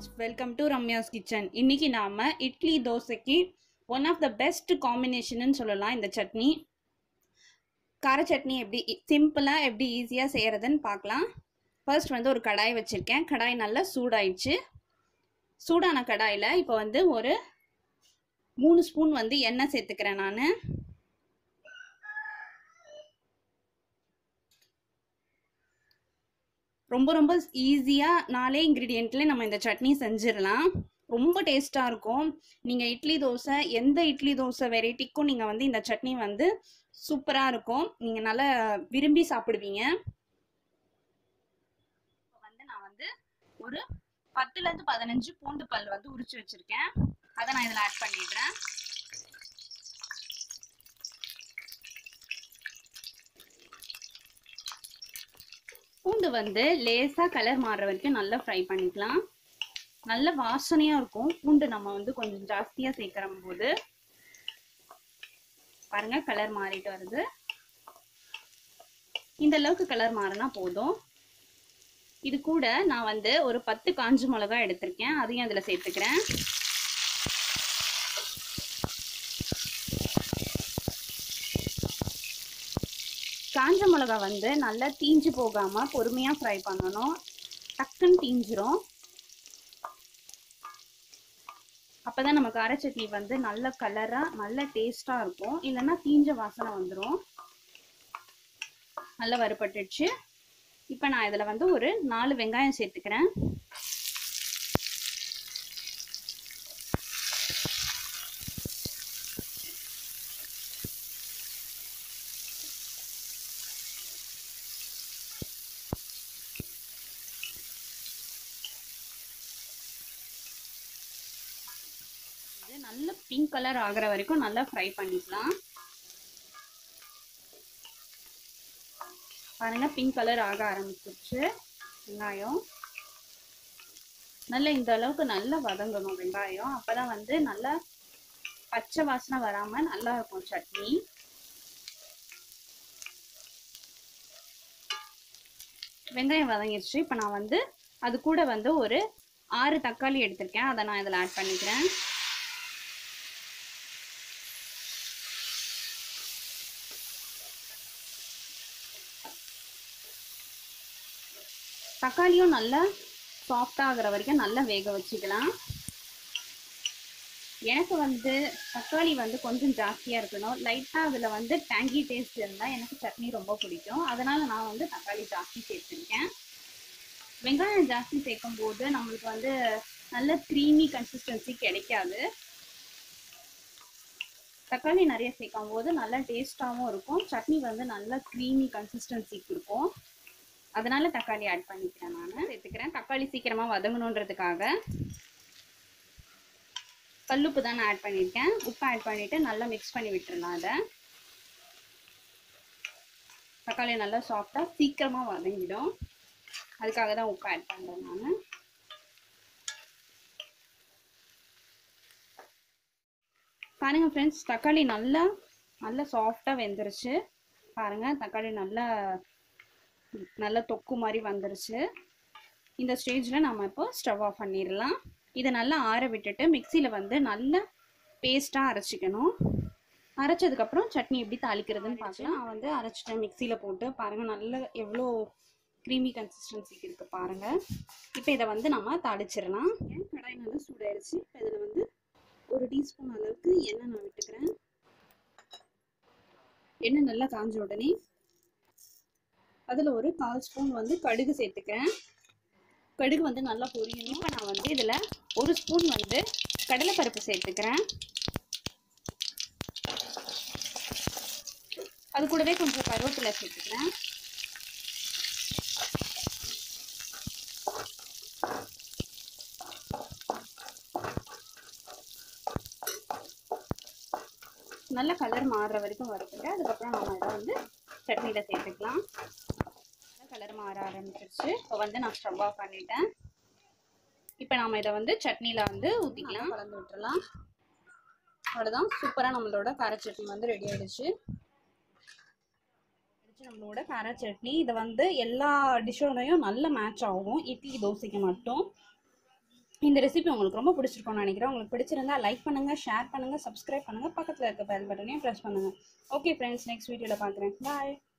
friends welcome to Ramya's kitchen இன்னைக்கு நாம இட்லி தோசைக்கு ஒன் ஆஃப் த பெஸ்ட் காம்பினேஷன்னு சொல்லலாம் இந்த சட்னி கார சட்னி எப்படி சிம்பிளாக எப்படி ஈஸியாக செய்கிறதுன்னு பார்க்கலாம் ஃபர்ஸ்ட் வந்து ஒரு கடாய் வச்சுருக்கேன் கடாய் நல்லா சூடாயிடுச்சு சூடான கடாயில் இப்போ வந்து ஒரு மூணு ஸ்பூன் வந்து எண்ணெய் சேர்த்துக்கிறேன் நான் ரொம்ப ரொம்ப ஈஸியாக நாலே இன்க்ரீடியண்ட்லேயே நம்ம இந்த சட்னி செஞ்சிடலாம் ரொம்ப டேஸ்ட்டாக இருக்கும் நீங்கள் இட்லி தோசை எந்த இட்லி தோசை வெரைட்டிக்கும் நீங்கள் வந்து இந்த சட்னி வந்து சூப்பராக இருக்கும் நீங்கள் நல்லா விரும்பி சாப்பிடுவீங்க இப்போ வந்து நான் வந்து ஒரு பத்துலேருந்து பதினஞ்சு பூண்டு பல் வந்து உரிச்சு வச்சுருக்கேன் அதை நான் இதில் ஆட் பண்ணிடுறேன் பூண்டு வந்து லேசாக கலர் மாறுற வரைக்கும் நல்லா ஃப்ரை பண்ணிக்கலாம் நல்ல வாசனையாக இருக்கும் பூண்டு நம்ம வந்து கொஞ்சம் ஜாஸ்தியாக சேர்க்கிற போது பாருங்க கலர் மாறிட்டு வருது இந்த அளவுக்கு கலர் மாறினா போதும் இது கூட நான் வந்து ஒரு பத்து காஞ்ச மிளகா எடுத்திருக்கேன் அதையும் அதில் சேர்த்துக்கிறேன் காஞ்ச மிளகா வந்து நல்லா தீஞ்சு போகாம பொறுமையா ஃப்ரை பண்ணணும் டக்குன்னு தீஞ்சிரும் அப்பதான் நம்ம கார சட்னி வந்து நல்ல கலரா நல்ல டேஸ்டா இருக்கும் இல்லைன்னா தீஞ்ச வாசனை வந்துடும் நல்லா வறுபட்டுடுச்சு இப்போ நான் இதில் வந்து ஒரு நாலு வெங்காயம் சேர்த்துக்கிறேன் இது நல்ல பிங்க் கலர் ஆகிற வரைக்கும் நல்லா ஃப்ரை பண்ணிக்கலாம் பாருங்க பிங்க் கலர் ஆக ஆரம்பிச்சிருச்சு வெங்காயம் நல்ல இந்த அளவுக்கு நல்லா வதங்கணும் வெங்காயம் அப்பதான் வந்து நல்லா பச்சை வாசனை வராம நல்லா இருக்கும் சட்னி வெங்காயம் வதங்கிடுச்சு இப்போ நான் வந்து அது கூட வந்து ஒரு ஆறு தக்காளி எடுத்திருக்கேன் அதை நான் இதில் ஆட் பண்ணிக்கிறேன் தக்காளியும் நல்லா சாஃப்டாக ஆகிற வரைக்கும் நல்லா வேக வச்சுக்கலாம் எனக்கு வந்து தக்காளி வந்து கொஞ்சம் ஜாஸ்தியாக இருக்கணும் லைட்டாக அதில் வந்து டேங்கி டேஸ்ட் இருந்தால் எனக்கு சட்னி ரொம்ப பிடிக்கும் அதனால் நான் வந்து தக்காளி ஜாஸ்தி சேர்த்துருக்கேன் வெங்காயம் ஜாஸ்தி சேர்க்கும் போது நம்மளுக்கு வந்து நல்ல க்ரீமி கன்சிஸ்டன்சி கிடைக்காது தக்காளி நிறைய சேர்க்கும் போது நல்லா டேஸ்டாகவும் இருக்கும் சட்னி வந்து நல்ல க்ரீமி கன்சிஸ்டன்சிக்கு இருக்கும் அதனால தக்காளி ஆட் பண்ணிக்கிறேன் நான் சேர்த்துக்கிறேன் தக்காளி சீக்கிரமாக வதங்கணுன்றதுக்காக கல்லுப்பு தான் நான் ஆட் பண்ணியிருக்கேன் உப்பு ஆட் பண்ணிவிட்டு நல்லா மிக்ஸ் பண்ணி விட்டுறலாம் அதை தக்காளி நல்லா சாஃப்டாக சீக்கிரமாக வதங்கிடும் அதுக்காக தான் உப்பு ஆட் பண்ணுறேன் நான் பாருங்க ஃப்ரெண்ட்ஸ் தக்காளி நல்லா நல்லா சாஃப்டாக வெந்துருச்சு பாருங்க தக்காளி நல்லா நல்ல தொக்கு மாதிரி வந்துருச்சு இந்த ஸ்டேஜில் நம்ம இப்போ ஸ்டவ் ஆஃப் பண்ணிடலாம் இதை நல்லா ஆற விட்டுட்டு மிக்சியில் வந்து நல்ல பேஸ்ட்டாக அரைச்சிக்கணும் அரைச்சதுக்கப்புறம் சட்னி எப்படி தாளிக்கிறதுன்னு பார்க்கலாம் நான் வந்து அரைச்சிட்டேன் மிக்சியில் போட்டு பாருங்கள் நல்ல எவ்வளோ க்ரீமி கன்சிஸ்டன்சிக்கு இருக்குது பாருங்கள் இப்போ இதை வந்து நம்ம தாளிச்சிடலாம் கடாய் நல்லா சூடாயிடுச்சு இப்போ இதில் வந்து ஒரு டீஸ்பூன் அளவுக்கு எண்ணெய் நான் விட்டுக்கிறேன் எண்ணெய் நல்லா காஞ்ச உடனே அதில் ஒரு கால் ஸ்பூன் வந்து கடுகு சேர்த்துக்கிறேன் கடுகு வந்து நல்லா பொரியணும் இப்போ நான் வந்து இதில் ஒரு ஸ்பூன் வந்து கடலைப்பருப்பு சேர்த்துக்கிறேன் அது கூடவே கொஞ்சம் கருவேப்பிலை சேர்த்துக்கிறேன் நல்ல கலர் மாறுற வரைக்கும் வறுத்துட்டு அதுக்கப்புறம் நம்ம இதை வந்து சட்னியில் சேர்த்துக்கலாம் கலர் மாற ஆரம்பிச்சிருச்சு இப்போ வந்து நான் ஸ்டவ் ஆஃப் பண்ணிட்டேன் இப்போ நம்ம இதை வந்து சட்னியில் வந்து ஊற்றிக்கலாம் கலந்து விட்டுறலாம் அவ்வளோதான் சூப்பராக நம்மளோட கார சட்னி வந்து ரெடி ஆயிடுச்சு நம்மளோட கார சட்னி இதை வந்து எல்லா டிஷ்ஷோடையும் நல்ல மேட்ச் ஆகும் இட்லி தோசைக்கு மட்டும் இந்த ரெசிபி உங்களுக்கு ரொம்ப பிடிச்சிருக்கும்னு நினைக்கிறேன் உங்களுக்கு பிடிச்சிருந்தா லைக் பண்ணுங்கள் ஷேர் பண்ணுங்கள் சப்ஸ்கிரைப் பண்ணுங்கள் பக்கத்தில் இருக்க பெல் பட்டனையும் ப்ரெஸ் பண்ணுங்கள் ஓகே ஃப்ரெண்ட்ஸ் நெக்ஸ்ட் வீடியோவில் பார்க்குறேன் பாய்